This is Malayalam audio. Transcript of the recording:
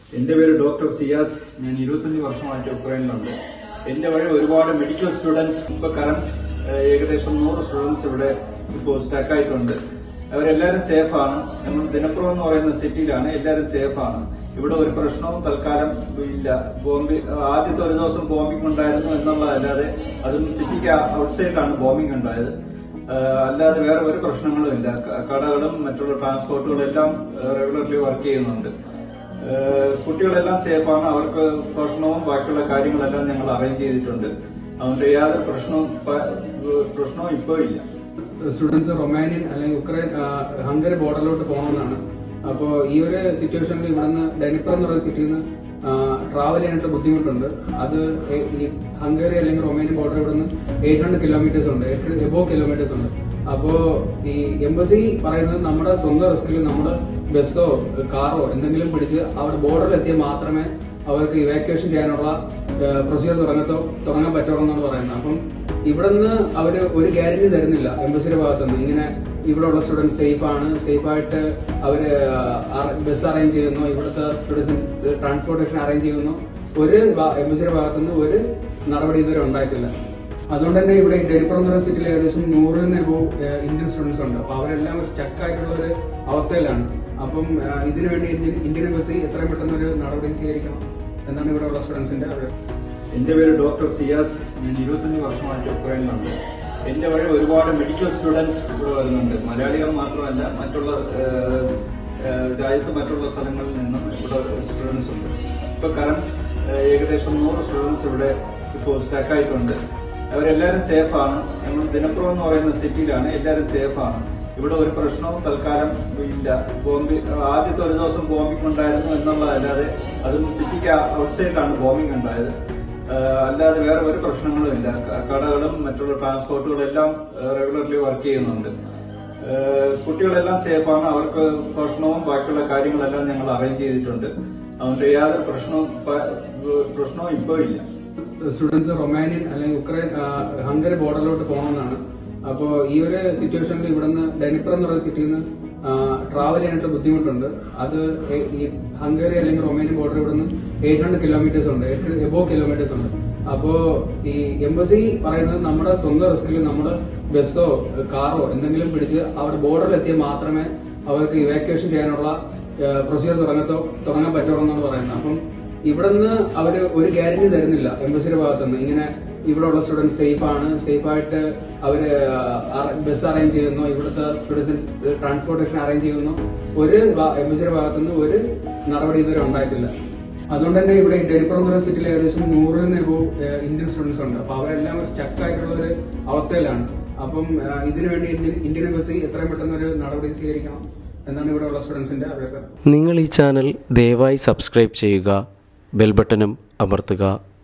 എന്റെ പേര് ഡോക്ടർ സിയാദ് ഞാൻ ഇരുപത്തഞ്ച് വർഷമായിട്ട് ഉക്രൈനിലുണ്ട് എന്റെ വഴി ഒരുപാട് മെഡിക്കൽ സ്റ്റുഡൻസ് ഇപ്പൊ കറണ്ട് ഏകദേശം നൂറ് സ്റ്റുഡൻസ് ഇവിടെ ഇപ്പോൾ സ്റ്റക്കായിട്ടുണ്ട് അവരെല്ലാവരും സേഫാണ് നമ്മൾ ദിനപ്പുറം എന്ന് പറയുന്ന സിറ്റിയിലാണ് എല്ലാവരും സേഫാണ് ഇവിടെ ഒരു പ്രശ്നവും തൽക്കാലം ഇല്ല ബോംബി ആദ്യത്തെ ഒരു ദിവസം ബോംബിംഗ് ഉണ്ടായിരുന്നു എന്നുള്ളതല്ലാതെ അതും സിറ്റിക്ക് ഔട്ട്സൈഡിലാണ് ബോംബിംഗ് ഉണ്ടായത് ആഹ് അല്ലാതെ വേറെ ഒരു പ്രശ്നങ്ങളും ഇല്ല ക- കടകളും മറ്റുള്ള ട്രാൻസ്പോർട്ടുകളും എല്ലാം റെഗുലർലി വർക്ക് ചെയ്യുന്നുണ്ട് ആഹ് കുട്ടികളെല്ലാം സേഫാണ് അവർക്ക് ഭക്ഷണവും ബാക്കിയുള്ള കാര്യങ്ങളെല്ലാം ഞങ്ങൾ അറേഞ്ച് ചെയ്തിട്ടുണ്ട് അതുകൊണ്ട് യാതൊരു പ്രശ്നവും പ- പ്രശ്നവും ഇപ്പോൾ ഇല്ല സ്റ്റുഡൻസ് റൊമാനിയൻ അല്ലെങ്കിൽ ഉക്രൈൻ ആ, ഹംഗറി ബോർഡറിലോട്ട് പോകണമെന്നാണ് അപ്പോൾ ഈ ഒരു സിറ്റുവേഷനിൽ ഇവിടുന്ന് ഡെനിപ്പർ എന്ന് പറയുന്ന സിറ്റിയിൽ നിന്ന് ട്രാവൽ ചെയ്യാനായിട്ട് ബുദ്ധിമുട്ടുണ്ട് അത് എ- ഈ ഹംഗറി അല്ലെങ്കിൽ റൊമാനിയൻ ബോർഡർ ഇവിടുന്ന് എയ്റ്റ് ഹൺഡ്രഡ് കിലോമീറ്റേഴ്സ് ഉണ്ട് എബോ കിലോമീറ്റേഴ്സ് ഉണ്ട് അപ്പോ ഈ എംബസി പറയുന്നത് നമ്മുടെ സ്വന്തം റിസ്കിൽ നമ്മൾ ബസ്സോ കാറോ എന്തെങ്കിലും പിടിച്ച് അവിടെ ബോർഡറിൽ എത്തിയാൽ മാത്രമേ അവർക്ക് ഇവാക്യുവേഷൻ ചെയ്യാനുള്ള പ്രൊസീജിയർ തുടങ്ങത്തോ തുടങ്ങാൻ പറ്റുള്ളൂ എന്നാണ് പറയുന്നത് അപ്പം ഇവിടുന്ന് അവര് ഒരു ഗ്യാരണ്ടി തരുന്നില്ല എംബസിയുടെ ഭാഗത്തുനിന്ന് ഇങ്ങനെ ഇവിടെ ഉള്ള സ്റ്റുഡൻസ് സേഫ് ആണ് സേഫ് ആയിട്ട് അവര് ബസ് അറേഞ്ച് ചെയ്യുന്നു ഇവിടുത്തെ സ്റ്റുഡൻസ് ട്രാൻസ്പോർട്ടേഷൻ അറേഞ്ച് ചെയ്യുന്നു ഒരു ഭാ- എംബസിയുടെ ഭാഗത്തുനിന്ന് ഒരു നടപടി ഇതുവരെ ഉണ്ടായിട്ടില്ല അതുകൊണ്ട് തന്നെ ഇവിടെ ഡെലിപ്പുറം യൂണിവേഴ്സിറ്റിയിൽ ഏകദേശം നൂറിന് എബോ ഇന്ത്യൻ സ്റ്റുഡൻസ് ഉണ്ട് അപ്പൊ അവരെല്ലാം ഒരു സ്റ്റക്ക് ആയിട്ടുള്ള ഒരു അവസ്ഥയിലാണ് അപ്പം ആ, ഇതിനുവേണ്ടി ഇന്ത്യൻ ഇന്ത്യൻ എംബസി എത്രയും പെട്ടെന്ന് ഒരു നടപടി സ്വീകരിക്കണം എന്നാണ് ഇവിടെ ഉള്ള സ്റ്റുഡൻസിന്റെ അഭിപ്രായം എന്റെ പേര് ഡോക്ടർ സിയാദ് ഞാൻ ഇരുപത്തഞ്ച് വർഷമായിട്ട് ഉക്രൈനിലുണ്ട് എന്റെ വഴി ഒരുപാട് മെഡിക്കൽ സ്റ്റുഡൻസ് ഇവിടെ വരുന്നുണ്ട് മലയാളികൾ മാത്രമല്ല മറ്റുള്ള ഏഹ്, ഏഹ്, രാജ്യത്ത് മറ്റുള്ള സ്ഥലങ്ങളിൽ നിന്നും ഇവിടെ സ്റ്റുഡൻസ് ഉണ്ട് ഇപ്പൊ കറണ്ട് ഏകദേശം നൂറ് സ്റ്റുഡൻസ് ഇവിടെ ഇപ്പോൾ സ്റ്റക്കായിട്ടുണ്ട് അവരെല്ലാവരും സേഫാണ് നമ്മൾ ദിനപ്പുറം എന്ന് പറയുന്ന സിറ്റിയിലാണ് എല്ലാവരും സേഫാണ് ഇവിടെ ഒരു പ്രശ്നവും തൽക്കാലം ഇല്ല ബോംബി ആദ്യത്തെ ഒരു ദിവസം ബോംബിംഗ് ഉണ്ടായിരുന്നു എന്നുള്ളതല്ലാതെ അതും സിറ്റിക്ക് ഔട്ട്സൈഡിലാണ് ബോംബിംഗ് ഉണ്ടായത് ആഹ് അല്ലാതെ വേറെ ഒരു പ്രശ്നങ്ങളും ഇല്ല ക- കടകളും മറ്റുള്ള ട്രാൻസ്പോർട്ടുകളും എല്ലാം റെഗുലർലി വർക്ക് ചെയ്യുന്നുണ്ട് ആഹ് കുട്ടികളെല്ലാം സേഫാണ് അവർക്ക് ഭക്ഷണവും ബാക്കിയുള്ള കാര്യങ്ങളെല്ലാം ഞങ്ങൾ അറേഞ്ച് ചെയ്തിട്ടുണ്ട് അതുകൊണ്ട് യാതൊരു പ്രശ്നവും പ- പ്രശ്നവും ഇപ്പോൾ ഇല്ല സ്റ്റുഡൻസ് റൊമാനിയൻ അല്ലെങ്കിൽ ഉക്രൈൻ ആ, ഹംഗറി ബോർഡറിലോട്ട് പോകണമെന്നാണ് അപ്പോൾ ഈ ഒരു സിറ്റുവേഷനിൽ ഇവിടുന്ന് ഡെനിപ്പർ എന്ന് പറയുന്ന സിറ്റിയിൽ നിന്ന് ട്രാവൽ ചെയ്യാനായിട്ട് ബുദ്ധിമുട്ടുണ്ട് അത് എ- ഈ ഹംഗറി അല്ലെങ്കിൽ റൊമാനിയൻ ബോർഡർ ഇവിടുന്ന് എയ്റ്റ് ഹൺഡ്രഡ് കിലോമീറ്റേഴ്സ് ഉണ്ട് എബോ കിലോമീറ്റേഴ്സ് ഉണ്ട് അപ്പോ ഈ എംബസി പറയുന്നത് നമ്മുടെ സ്വന്തം റിസ്കിൽ നമ്മൾ ബസ്സോ കാറോ എന്തെങ്കിലും പിടിച്ച് അവിടെ ബോർഡറിൽ എത്തിയാൽ മാത്രമേ അവർക്ക് ഇവാക്യുവേഷൻ ചെയ്യാനുള്ള പ്രൊസീജിയർ തുടങ്ങത്തോ തുടങ്ങാൻ പറ്റുള്ളൂ എന്നാണ് പറയുന്നത് അപ്പം ഇവിടുന്ന് അവര് ഒരു ഗ്യാരണ്ടി തരുന്നില്ല എംബസിയുടെ ഭാഗത്തുനിന്ന് ഇങ്ങനെ ഇവിടെ ഉള്ള സ്റ്റുഡൻസ് സേഫ് ആണ് സേഫ് ആയിട്ട് അവര് ബസ് അറേഞ്ച് ചെയ്യുന്നു ഇവിടുത്തെ സ്റ്റുഡൻസ് ട്രാൻസ്പോർട്ടേഷൻ അറേഞ്ച് ചെയ്യുന്നു ഒരു ഭാ- എംബസിയുടെ ഭാഗത്തുനിന്ന് ഒരു നടപടി ഇതുവരെ ഉണ്ടായിട്ടില്ല അതുകൊണ്ട് തന്നെ ഇവിടെ ഡെലിപ്പുറം യൂണിവേഴ്സിറ്റിയിൽ ഏകദേശം നൂറിന് എബോ ഇന്ത്യൻ സ്റ്റുഡൻസ് ഉണ്ട് അപ്പൊ അവരെല്ലാം ഒരു സ്റ്റക്ക് ആയിട്ടുള്ള ഒരു അവസ്ഥയിലാണ് അപ്പം ആ, ഇതിനുവേണ്ടി ഇന്ത്യൻ ഇന്ത്യൻ എംബസി എത്രയും പെട്ടെന്ന് ഒരു നടപടി സ്വീകരിക്കണം എന്നാണ് ഇവിടെ ഉള്ള സ്റ്റുഡൻസിന്റെ അഭിപ്രായം നിങ്ങൾ ഈ ചാനൽ ദയവായി സബ്സ്ക്രൈബ് ചെയ്യുക ബെൽ ബട്ടണും അമർത്തുക